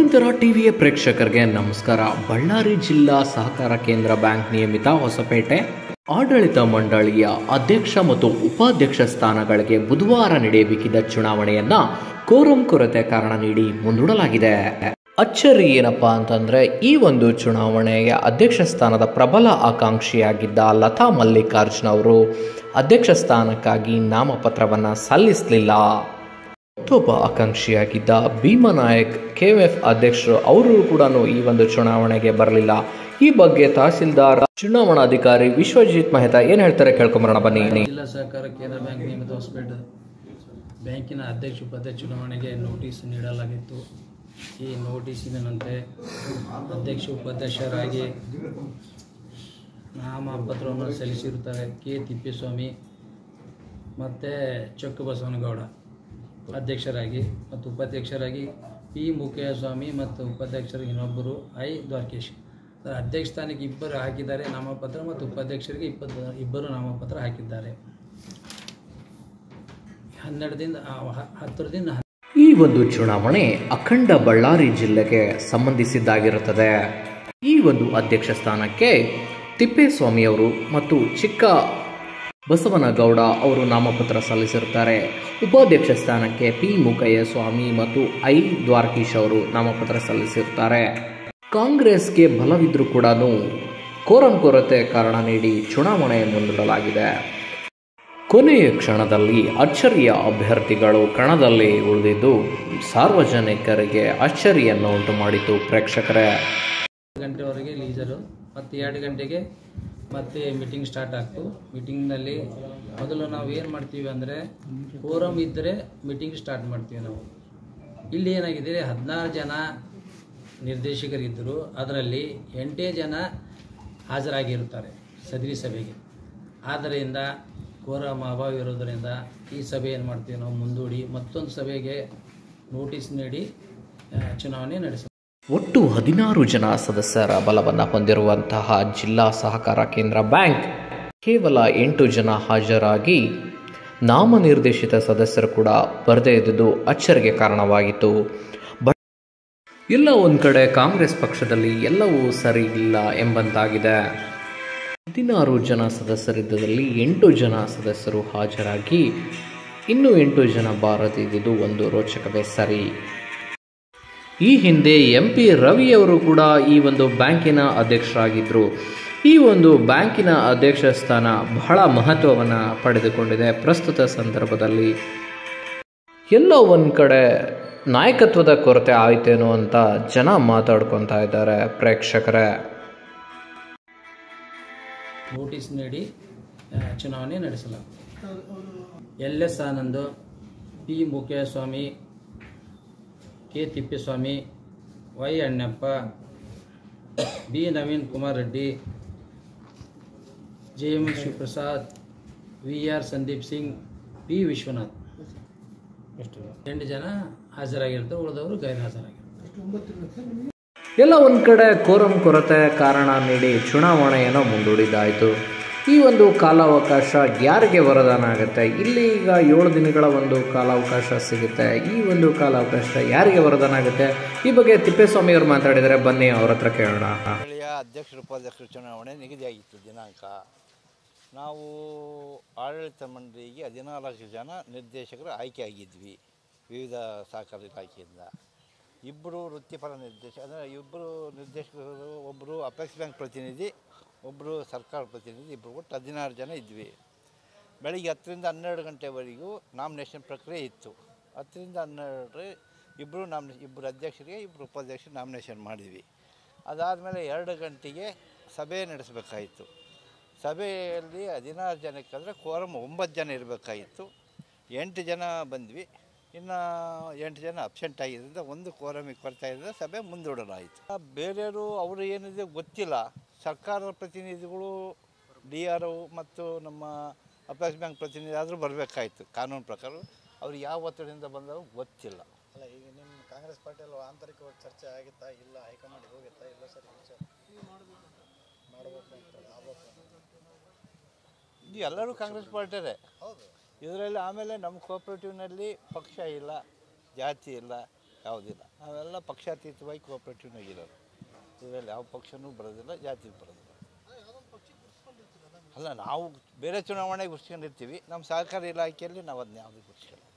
ಧನ್ವಂತರ ಟಿವಿಯ ಪ್ರೇಕ್ಷಕರಿಗೆ ನಮಸ್ಕಾರ ಬಳ್ಳಾರಿ ಜಿಲ್ಲಾ ಸಹಕಾರ ಕೇಂದ್ರ ಬ್ಯಾಂಕ್ ನಿಯಮಿತ ಹೊಸಪೇಟೆ ಆಡಳಿತ ಮಂಡಳಿಯ ಅಧ್ಯಕ್ಷ ಮತ್ತು ಉಪಾಧ್ಯಕ್ಷ ಸ್ಥಾನಗಳಿಗೆ ಬುಧವಾರ ನಡೆಯಬೇಕಿದ್ದ ಚುನಾವಣೆಯನ್ನ ಕೋರಂ ಕೊರತೆ ಕಾರಣ ನೀಡಿ ಮುಂದೂಡಲಾಗಿದೆ ಅಚ್ಚರಿ ಏನಪ್ಪಾ ಅಂತಂದ್ರೆ ಈ ಒಂದು ಚುನಾವಣೆಯ ಅಧ್ಯಕ್ಷ ಸ್ಥಾನದ ಪ್ರಬಲ ಆಕಾಂಕ್ಷಿಯಾಗಿದ್ದ ಲತಾ ಮಲ್ಲಿಕಾರ್ಜುನ್ ಅವರು ಅಧ್ಯಕ್ಷ ಸ್ಥಾನಕ್ಕಾಗಿ ನಾಮಪತ್ರವನ್ನ ಸಲ್ಲಿಸಲಿಲ್ಲ ಮತ್ತೊಬ್ಬ ಆಕಾಂಕ್ಷಿಯಾಗಿದ್ದ ಭೀಮನಾಯಕ್ ಕೆಎಫ್ ಅಧ್ಯಕ್ಷರು ಅವರು ಕೂಡ ಈ ಒಂದು ಚುನಾವಣೆಗೆ ಬರಲಿಲ್ಲ ಈ ಬಗ್ಗೆ ತಹಸೀಲ್ದಾರ್ ಚುನಾವಣಾಧಿಕಾರಿ ವಿಶ್ವಜಿತ್ ಮೆಹ್ತಾ ಏನ್ ಹೇಳ್ತಾರೆ ಕೇಳ್ಕೊಂಬರೋಣ ಬನ್ನಿ ಜಿಲ್ಲಾ ಸಹಕಾರ ಕೇಂದ್ರ ಬ್ಯಾಂಕ್ ನಿಯಮಿತ ಹೊಸಪೇಟೆ ಬ್ಯಾಂಕಿನ ಅಧ್ಯಕ್ಷ ಉಪಾಧ್ಯಕ್ಷ ಚುನಾವಣೆಗೆ ನೋಟಿಸ್ ನೀಡಲಾಗಿತ್ತು ಈ ನೋಟಿಸಿನಂತೆ ಅಧ್ಯಕ್ಷ ಉಪಾಧ್ಯಕ್ಷರಾಗಿ ನಾಮಪತ್ರವನ್ನು ಸಲ್ಲಿಸಿರುತ್ತಾರೆ ಕೆ ತಿಪ್ಪೇಸ್ವಾಮಿ ಮತ್ತು ಚೊಕ್ಕ ಬಸವನಗೌಡ ಅಧ್ಯಕ್ಷರಾಗಿ ಮತ್ತು ಉಪಾಧ್ಯಕ್ಷರಾಗಿ ಪಿ ಮುಖೇಸ್ವಾಮಿ ಮತ್ತು ಉಪಾಧ್ಯಕ್ಷರಿಗೆ ಇನ್ನೊಬ್ಬರು ಐ ದ್ವಾರಕೇಶ್ ಅದರ ಅಧ್ಯಕ್ಷ ಸ್ಥಾನಕ್ಕೆ ಇಬ್ಬರು ಹಾಕಿದ್ದಾರೆ ನಾಮಪತ್ರ ಮತ್ತು ಉಪಾಧ್ಯಕ್ಷರಿಗೆ ಇಪ್ಪತ್ತು ಇಬ್ಬರು ನಾಮಪತ್ರ ಹಾಕಿದ್ದಾರೆ ಹನ್ನೆರಡರಿಂದ ಆ, ಹ- ಹತ್ತರದಿಂದ ಈ ಒಂದು ಚುನಾವಣೆ ಅಖಂಡ ಬಳ್ಳಾರಿ ಜಿಲ್ಲೆಗೆ ಸಂಬಂಧಿಸಿದ್ದಾಗಿರುತ್ತದೆ ಈ ಒಂದು ಅಧ್ಯಕ್ಷ ಸ್ಥಾನಕ್ಕೆ ತಿಪ್ಪೇಸ್ವಾಮಿ ಅವರು ಮತ್ತು ಚಿಕ್ಕ ಬಸವನಗೌಡ ಅವರು ನಾಮಪತ್ರ ಸಲ್ಲಿಸಿರುತ್ತಾರೆ ಉಪಾಧ್ಯಕ್ಷ ಸ್ಥಾನಕ್ಕೆ ಪಿ ಮುಖಯ್ಯ ಸ್ವಾಮಿ ಮತ್ತು ಐ ದ್ವಾರಕೀಶ್ ಅವರು ನಾಮಪತ್ರ ಸಲ್ಲಿಸಿರುತ್ತಾರೆ ಕಾಂಗ್ರೆಸ್ಗೆ ಬಲವಿದ್ರೂ ಕೂಡ ಕೋರಂ ಕೊರತೆ ಕಾರಣ ನೀಡಿ ಚುನಾವಣೆ ಮುಂದೂಡಲಾಗಿದೆ ಕೊನೆಯ ಕ್ಷಣದಲ್ಲಿ ಅಚ್ಚರಿಯ ಅಭ್ಯರ್ಥಿಗಳು ಕಣದಲ್ಲಿ ಉಳಿದಿದ್ದು ಸಾರ್ವಜನಿಕರಿಗೆ ಅಚ್ಚರಿಯನ್ನು ಉಂಟು ಮಾಡಿತು ಪ್ರೇಕ್ಷಕರೇ ಗಂಟೆವರೆಗೆ ಲೀಸರು ಮತ್ತು ಎರಡು ಗಂಟೆಗೆ ಮತ್ತೆ ಮೀಟಿಂಗ್ ಸ್ಟಾರ್ಟ್ ಆಗ್ತು ಮೀಟಿಂಗ್ನಲ್ಲಿ ಮೊದಲು ನಾವು ಏನು ಮಾಡ್ತೀವಿ ಅಂದರೆ ಫೋರಮ್ ಇದ್ದರೆ ಮೀಟಿಂಗ್ ಸ್ಟಾರ್ಟ್ ಮಾಡ್ತೀವಿ ನಾವು ಇಲ್ಲಿ ಏನಾಗಿದೆ ಹದಿನಾರು ಜನ ನಿರ್ದೇಶಕರಿದ್ದರು ಅದರಲ್ಲಿ ಎಂಟೇ ಜನ ಹಾಜರಾಗಿರುತ್ತಾರೆ ಸದರಿ ಸಭೆಗೆ ಆದ್ದರಿಂದ ಕೋರಮ್ ಅಭಾವ ಇರೋದರಿಂದ ಈ ಸಭೆ ಏನು ಮಾಡ್ತೀವಿ ನಾವು ಮುಂದೂಡಿ ಮತ್ತೊಂದು ಸಭೆಗೆ ನೋಟಿಸ್ ನೀಡಿ ಆ, ಚುನಾವಣೆ ನಡೆಸ ಒಟ್ಟು ಹದಿನಾರು ಜನ ಸದಸ್ಯರ ಬಲವನ್ನು ಹೊಂದಿರುವಂತಹ ಜಿಲ್ಲಾ ಸಹಕಾರ ಕೇಂದ್ರ ಬ್ಯಾಂಕ್ ಕೇವಲ ಎಂಟು ಜನ ಹಾಜರಾಗಿ ನಾಮನಿರ್ದೇಶಿತ ಸದಸ್ಯರು ಕೂಡ ಬರದೇ ಇದ್ದುದು ಅಚ್ಚರಿಗೆ ಕಾರಣವಾಗಿತ್ತು ಬಟ್ ಎಲ್ಲ ಒಂದು ಕಡೆ ಕಾಂಗ್ರೆಸ್ ಪಕ್ಷದಲ್ಲಿ ಎಲ್ಲವೂ ಸರಿ ಇಲ್ಲ ಎಂಬಂತಾಗಿದೆ ಹದಿನಾರು ಜನ ಸದಸ್ಯರಿದ್ದದಲ್ಲಿ ಎಂಟು ಜನ ಸದಸ್ಯರು ಹಾಜರಾಗಿ ಇನ್ನು ಎಂಟು ಜನ ಬಾರದಿದ್ದುದು ಒಂದು ರೋಚಕವೇ ಸರಿ ಈ ಹಿಂದೆ ಎಂ ಪಿ ರವಿಯವರು ಕೂಡ ಈ ಒಂದು ಬ್ಯಾಂಕಿನ ಅಧ್ಯಕ್ಷರಾಗಿದ್ದರು ಈ ಒಂದು ಬ್ಯಾಂಕಿನ ಅಧ್ಯಕ್ಷ ಸ್ಥಾನ ಬಹಳ ಮಹತ್ವವನ್ನು ಪಡೆದುಕೊಂಡಿದೆ ಪ್ರಸ್ತುತ ಸಂದರ್ಭದಲ್ಲಿ ಎಲ್ಲೋ ಒಂದು ಕಡೆ ನಾಯಕತ್ವದ ಕೊರತೆ ಆಯ್ತೇನೋ ಅಂತ ಜನ ಮಾತಾಡ್ಕೊತಾ ಇದ್ದಾರೆ ಪ್ರೇಕ್ಷಕರೇ ನೋಟಿಸ್ ನೀಡಿ ಆ, ಚುನಾವಣೆ ನಡೆಸಲಾಗುತ್ತದೆ L S Anand P Mukhyaswamy K Thippeswamy Y Annappa B Naveen Kumar Reddy J M Shivaprasad V R Sandeep Singh P Vishwanath ಎಷ್ಟು ಎಂಟು ಜನ ಹಾಜರಾಗಿರ್ತಾರೆ ಉಳಿದವರು ಗೈರು ಹಾಜರಾಗಿರ್ತಾರೆ ಎಲ್ಲ ಒಂದು ಕಡೆ ಕೋರಂ ಕೊರತೆ ಕಾರಣ ನೀಡಿ ಚುನಾವಣೆಯನ್ನು ಮುಂದೂಡಿದ್ದಾಯಿತು ಈ ಒಂದು ಕಾಲಾವಕಾಶ ಯಾರಿಗೆ ವರದಾನ ಆಗುತ್ತೆ ಇಲ್ಲಿ ಈಗ ಏಳು ದಿನಗಳ ಒಂದು ಕಾಲಾವಕಾಶ ಸಿಗುತ್ತೆ ಈ ಒಂದು ಕಾಲಾವಕಾಶ ಯಾರಿಗೆ ವರದಾನ ಆಗುತ್ತೆ ಈ ಬಗ್ಗೆ ತಿಪ್ಪೇಸ್ವಾಮಿ ಅವರು ಮಾತಾಡಿದರೆ ಬನ್ನಿ ಅವ್ರ ಹತ್ರ ಕೇಳೋಣ ಸ್ಥಳೀಯ ಅಧ್ಯಕ್ಷರು ಉಪಾಧ್ಯಕ್ಷರ ಚುನಾವಣೆ ನಿಗದಿಯಾಗಿತ್ತು ದಿನಾಂಕ ನಾವು ಆಡಳಿತ ಮಂಡಳಿಗೆ ಹದಿನಾಲ್ಕು ಜನ ನಿರ್ದೇಶಕರು ಆಯ್ಕೆಯಾಗಿದ್ವಿ ವಿವಿಧ ಸಹಕಾರ ಇಲಾಖೆಯಿಂದ ಇಬ್ಬರು ವೃತ್ತಿಪರ ನಿರ್ದೇಶಕ ಅಂದರೆ ಇಬ್ಬರು ನಿರ್ದೇಶಕರು ಒಬ್ಬರು ಅಪೆಕ್ಸ್ ಬ್ಯಾಂಕ್ ಪ್ರತಿನಿಧಿ ಒಬ್ಬರು ಸರ್ಕಾರ ಪ್ರತಿನಿಧಿ ಇಬ್ಬರು ಒಟ್ಟು ಹದಿನಾರು ಜನ ಇದ್ವಿ ಬೆಳಿಗ್ಗೆ ಹತ್ತರಿಂದ ಹನ್ನೆರಡು ಗಂಟೆವರೆಗೂ ನಾಮಿನೇಷನ್ ಪ್ರಕ್ರಿಯೆ ಇತ್ತು ಹತ್ತರಿಂದ ಹನ್ನೆರಡು ಇಬ್ಬರು ನಾಮಿನೇ ಇಬ್ಬರು ಅಧ್ಯಕ್ಷರಿಗೆ ಇಬ್ಬರು ಉಪಾಧ್ಯಕ್ಷರು ನಾಮಿನೇಷನ್ ಮಾಡಿದ್ವಿ ಅದಾದಮೇಲೆ ಎರಡು ಗಂಟೆಗೆ ಸಭೆ ನಡೆಸಬೇಕಾಯಿತು ಸಭೆಯಲ್ಲಿ ಹದಿನಾರು ಜನಕ್ಕೆ ಅಂದರೆ ಕೋರಮ್ ಒಂಬತ್ತು ಜನ ಇರಬೇಕಾಗಿತ್ತು ಎಂಟು ಜನ ಬಂದ್ವಿ ಇನ್ನು ಎಂಟು ಜನ ಅಬ್ಸೆಂಟ್ ಆಗಿದ್ದರಿಂದ ಒಂದು ಕೋರಮಿಗೆ ಕೊರತೆ ಇದ್ದರೆ ಸಭೆ ಮುಂದೂಡಲಾಯಿತು ಆ ಬೇರೆಯವರು ಅವರು ಏನಿದೆ ಗೊತ್ತಿಲ್ಲ ಸರ್ಕಾರದ ಪ್ರತಿನಿಧಿಗಳು ಡಿ ಆರ್ ಒ ಮತ್ತು ನಮ್ಮ ಅಪೆಕ್ಸ್ ಬ್ಯಾಂಕ್ ಪ್ರತಿನಿಧಿ ಆದರೂ ಬರಬೇಕಾಯಿತು ಕಾನೂನು ಪ್ರಕಾರ ಅವ್ರು ಯಾವ ಒತ್ತಡದಿಂದ ಬಂದವರು ಗೊತ್ತಿಲ್ಲ ಅಲ್ಲ ಈಗ ನಿಮ್ಮ ಕಾಂಗ್ರೆಸ್ ಪಾರ್ಟಿಯಲ್ಲಿ ಆಂತರಿಕವಾಗಿ ಚರ್ಚೆ ಆಗಿತ್ತಾ ಇಲ್ಲ ಹೈಕಮಾಂಡ್ ಹೋಗಿತ್ತಾ ಇಲ್ಲ ಸರ್ ವಿಚಾರ ಮಾಡಬೇಕು ಅಂತ ಆಗ್ಬೇಕು ಅಂತ. ಇದು ಎಲ್ಲರೂ ಕಾಂಗ್ರೆಸ್ ಪಾರ್ಟಿಯರೇ ಹೌದು ಇದರಲ್ಲಿ ಆಮೇಲೆ ನಮ್ಮ ಕೋಆಪ್ರೇಟಿವ್ನಲ್ಲಿ ಪಕ್ಷ ಇಲ್ಲ ಜಾತಿ ಇಲ್ಲ ಯಾವುದಿಲ್ಲ ನಾವೆಲ್ಲ ಪಕ್ಷಾತೀತವಾಗಿ ಕೋಆಪ್ರೇಟಿವ್ನಾಗಿರೋದು ಇದರಲ್ಲಿ ಯಾವ ಪಕ್ಷನೂ ಬರೋದಿಲ್ಲ ಜಾತಿ ಬರೋದಿಲ್ಲ ಅಲ್ಲ ನಾವು ಬೇರೆ ಚುನಾವಣೆಗೆ ಗುರ್ಸ್ಕೊಂಡಿರ್ತೀವಿ ನಮ್ಮ ಸಹಕಾರ ಇಲಾಖೆಯಲ್ಲಿ ನಾವು ಅದನ್ನ ಯಾವುದೂ ಗುರ್ಸ್ಕೊಳ್ಳಲ್ಲ